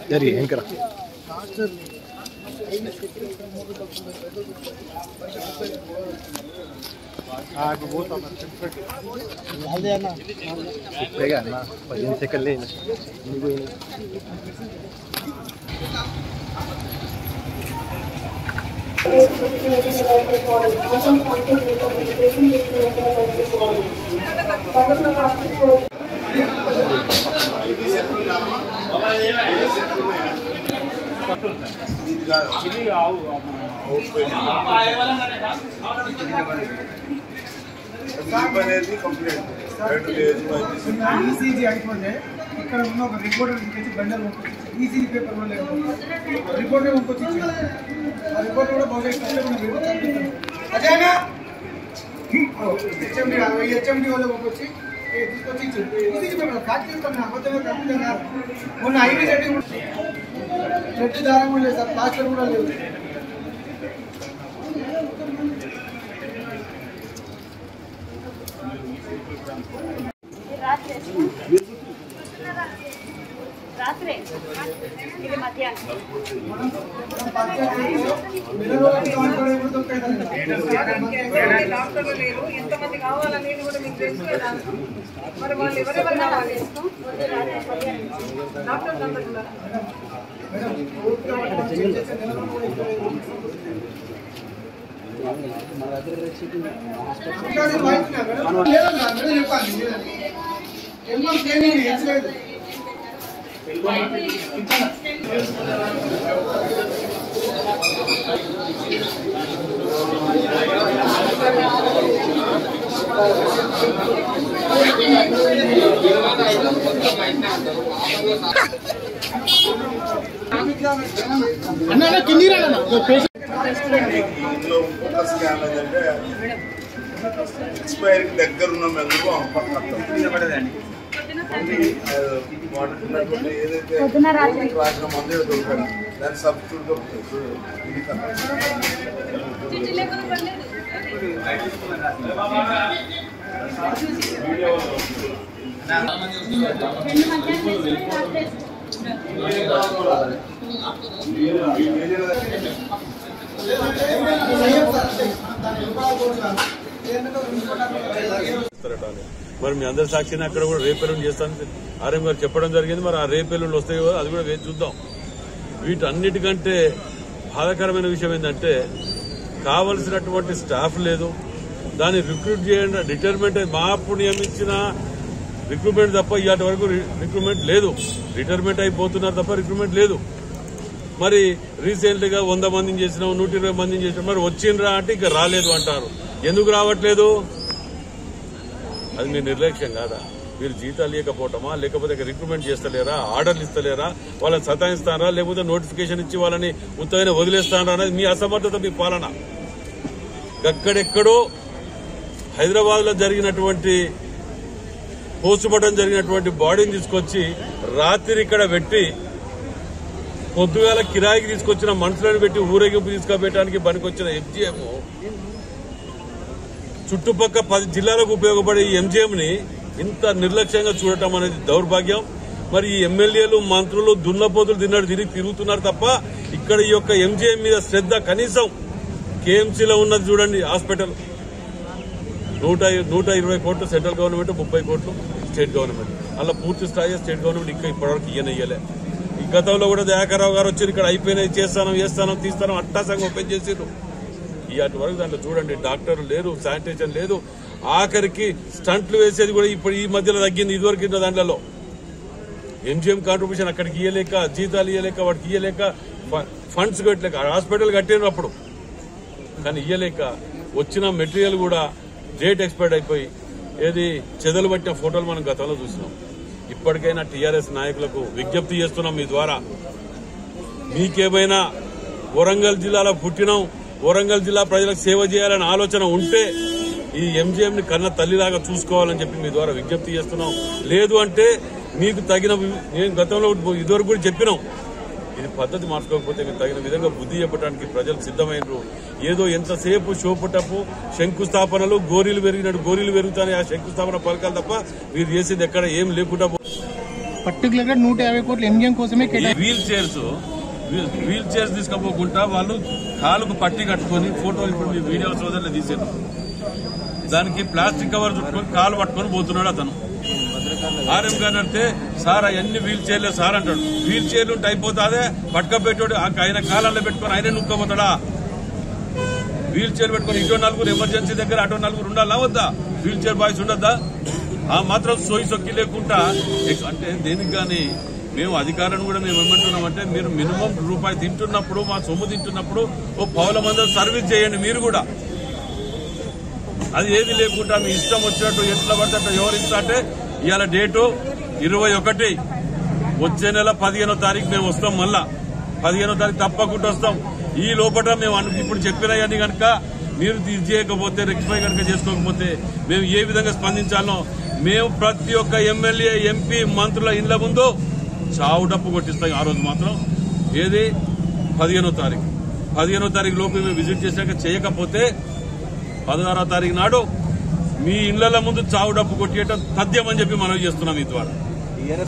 జరిగి వెంకరా ఇప్పుడే అన్న పదిహేను సెకండ్లే ఎన్ని పోయినాయి అనేది కంప్లైంట్ రెండు లేదు అది ఈసీజీ అయిపోతే ఇక్కడ ఉన్న ఒక రిపోర్టర్ తీసుకొచ్చి బండలు పంపించి ఈసీజీ పేపర్ కూడా లేకపోతే రిపోర్టర్ పంపించి ఇచ్చారు. ఆ రిపోర్టర్ కూడా బాగా ఇష్టం అదేనా హెచ్ఎండి హెచ్ఎండి వాళ్ళు పంపించి ఏ, తీసుకొచ్చి ఇచ్చారు ఈసీజీ పేపర్ ఫ్యాక్ట్ చేస్తాను అబద్ధమే కంప్లీట్ కాదు మొన్న ఐటీ రెడ్డి రెడ్డి దారం కూడా లేదు సార్ ప్లాస్టర్ కూడా లేదు రాత్రే ఇది మధ్యాహ్నం డాక్టర్లు లేరు ఎంతమంది కావాలనేది కూడా మీకు తెలుసు కదా మరి వాళ్ళు ఎవరెవరు కావాలి డాక్టర్లు అందరూ కూడా ఇందులో ఇంకొక స్కామ్ ఏంటంటే ఎక్స్పైరీకి దగ్గర ఉన్న మెందుకు వాడుతున్నటువంటి ఏదైతే రాసిన మందు ఏదో దొరకదు దాని సబ్స్టిట్యూట్ దొరుకుతుంది ఇది కదా ఇస్తారట అని. మరి మీ అందరి సాక్షిని అక్కడ కూడా రేపెల్లుండి చేస్తాను ఆర్ఎం గారు చెప్పడం జరిగింది మరి ఆ రేపెల్లుండి వస్తాయి కదా అది కూడా వేచి చూద్దాం వీటన్నిటికంటే బాధాకరమైన విషయం ఏంటంటే కావలసినటువంటి స్టాఫ్ లేదు దాన్ని రిక్రూట్ చేయండి రిటైర్మెంట్ మా అప్పుడు నియమించిన రిక్రూట్మెంట్ తప్ప ఇవాటి వరకు రిక్రూట్మెంట్ లేదు రిటైర్మెంట్ అయిపోతున్నారు తప్ప రిక్రూట్మెంట్ లేదు మరి రీసెంట్ గా వంద మందిని చేసినాం నూట ఇరవై మందిని చేసినాం మరి వచ్చిండ్రా అంటే ఇక రాలేదు అంటారు ఎందుకు రావట్లేదు అది మీ నిర్లక్ష్యం కాదా మీరు జీతాలు ఇవ్వకపోవటమా లేకపోతే ఇక రిక్రూట్మెంట్ చేస్తలేరా ఆర్డర్లు ఇస్తలేరా వాళ్ళని సతాయిస్తారా లేకపోతే నోటిఫికేషన్ ఇచ్చి వాళ్ళని ఉత్తమైన వదిలేస్తారా అనేది మీ అసమర్థత మీ పాలన అక్కడెక్కడో హైదరాబాద్ లో జరిగినటువంటి పోస్ట్ మార్టం జరిగినటువంటి బాడీని తీసుకొచ్చి రాత్రి ఇక్కడ పెట్టి పొద్దుగాల కిరాయికి తీసుకొచ్చిన మనుషులను పెట్టి ఊరేగింపు తీసుకుపోయడానికి పనికొచ్చిన ఎంజీఎం చుట్టుపక్కల పది జిల్లాలకు ఉపయోగపడే ఈ ఎంజీఎం ని ఇంత నిర్లక్ష్యంగా చూడటం అనేది దౌర్భాగ్యం మరి ఈ ఎమ్మెల్యేలు మంత్రులు దున్నపోతులు తిన్నట్టు తిరిగి తిరుగుతున్నారు తప్ప ఇక్కడ ఈ యొక్క ఎంజీఎం మీద శ్రద్ధ కనీసం కేఎంసీలో ఉన్నది చూడండి హాస్పిటల్ నూట నూట ఇరవై కోట్లు సెంట్రల్ గవర్నమెంట్ ముప్పై కోట్లు స్టేట్ గవర్నమెంట్ అలా పూర్తి స్థాయి స్టేట్ గవర్నమెంట్ ఇంకా ఇప్పటివరకు ఇయ్యనయ్యలే ఈ గతంలో కూడా దయాకర్రావు గారు వచ్చి ఇక్కడ అయిపోయినాయి చేస్తాను చేస్తాను తీస్తాను అట్టాసంగా ఓపెన్ చేసిర్రు ఈ అటు వరకు దాంట్లో చూడండి డాక్టర్లు లేరు శానిటేషన్ లేదు ఆఖరికి స్టంట్లు వేసేది కూడా ఇప్పుడు ఈ మధ్యలో తగ్గింది ఇదివరకు ఉన్న దాంట్లో ఎంజిఎం కాంట్రిబ్యూషన్ అక్కడికి ఇయ్యలేక జీతాలు ఇయ్యలేక వాడికి ఇయ్యలేక ఫ- ఫండ్స్ కట్టలేక హాస్పిటల్ కట్టిన అప్పుడు కానీ ఇయ్యలేక వచ్చిన మెటీరియల్ కూడా డేట్ ఎక్స్పైర్డ్ అయిపోయి ఏది చెదలు పట్టిన ఫోటోలు మనం గతంలో చూసినాం ఇప్పటికైనా టీఆర్ఎస్ నాయకులకు విజ్ఞప్తి చేస్తున్నాం మీ ద్వారా మీకేమైనా వరంగల్ జిల్లాలో పుట్టినాం వరంగల్ జిల్లా ప్రజలకు సేవ చేయాలనే ఆలోచన ఉంటే ఈ ఎంజీఎం ని కన్న తల్లిలాగా చూసుకోవాలని చెప్పి మీ ద్వారా విజ్ఞప్తి చేస్తున్నాం లేదు అంటే మీకు తగిన వి- నేను గతంలో ఇదివరకు కూడా చెప్పినాం ఇది పద్ధతి మార్చుకోకపోతే మీకు తగిన విధంగా బుద్ధి చెప్పడానికి ప్రజలు సిద్దమైనరు ఏదో ఎంతసేపు షోపుటప్పు శంకుస్థాపనలు గోరీలు పెరిగినట్టు గోరీలు పెరుగుతాయి ఆ శంకుస్థాపన పలకాలి తప్ప మీరు చేసేది ఎక్కడ ఏం లేకుండా పో- పర్టికులర్ గా నూట యాభై కోట్లు ఎంజిఎం కోసమే ఈ కేటాయి wheelchairs wheel- wheelchairs తీసుకపోకుండా వాళ్ళు కాలుకు పట్టి కట్టుకొని ఫోటోలు ఇప్పుడు మీ వీడియో సోదరులు తీసారు దానికి ప్లాస్టిక్ కవర్ చుట్టుకొని కాలు పట్టుకొని పోతున్నాడు అతను ఆర్ఎం గారు అంటే సార్ అవన్నీ వీల్ చైర్లే సార్ అంటాడు వీల్ చైర్లు ఉంటే అయిపోతాదే పట్టుకపోయేటోడు ఆ- ఆయన కాలంలో పెట్టుకొని ఆయనే నుక్కపోతాడా వీల్ చైర్ పెట్టుకొని ఇటో నలుగురు ఎమర్జెన్సీ దగ్గర అటో నలుగురు ఉండాలా వద్దా వీల్ చైర్ బాయ్స్ ఉండద్దా ఆ మాత్రం సోయి సొక్కి లేకుండా ఎక్- అంటే దేనికి కానీ మేము అధికారులను కూడా మేము ఏమంటున్నామంటే మీరు మినిమం రూపాయి తింటున్నప్పుడు మా సొమ్ము తింటున్నప్పుడు ఓ పౌల మంది సర్వీస్ చేయండి మీరు కూడా అది ఏది లేకుండా మీ ఇష్టం వచ్చినట్టు ఎట్లా పడితే అట్లా ఎవరు ఇస్తా అంటే ఇవాళ డేటు ఇరవై ఒకటి వచ్చే నెల పదిహేనో తారీఖు మేము వస్తాం మళ్ళా పదిహేనో తారీఖు తప్పకుండా వస్తాం ఈ లోపల మేము అను- ఇప్పుడు చెప్పినవన్నీ కనుక మీరు ఇది చేయకపోతే రెక్టిఫై కనుక చేసుకోకపోతే మేము ఏ విధంగా స్పందించాలో మేము ప్రతి ఒక్క ఎమ్మెల్యే ఎంపీ మంత్రుల ఇండ్ల ముందు చావు డప్పు కొట్టిస్తాం ఆ రోజు మాత్రం ఏది పదిహేనో తారీఖు పదిహేనో తారీఖు లోపు మేము విజిట్ చేశాక చేయకపోతే పదహారో తారీఖు నాడు మీ ఇళ్ల ముందు చావు డప్పు కొట్టేయటం తథ్యం అని చెప్పి మనం చేస్తున్నాం ఈ ద్వారా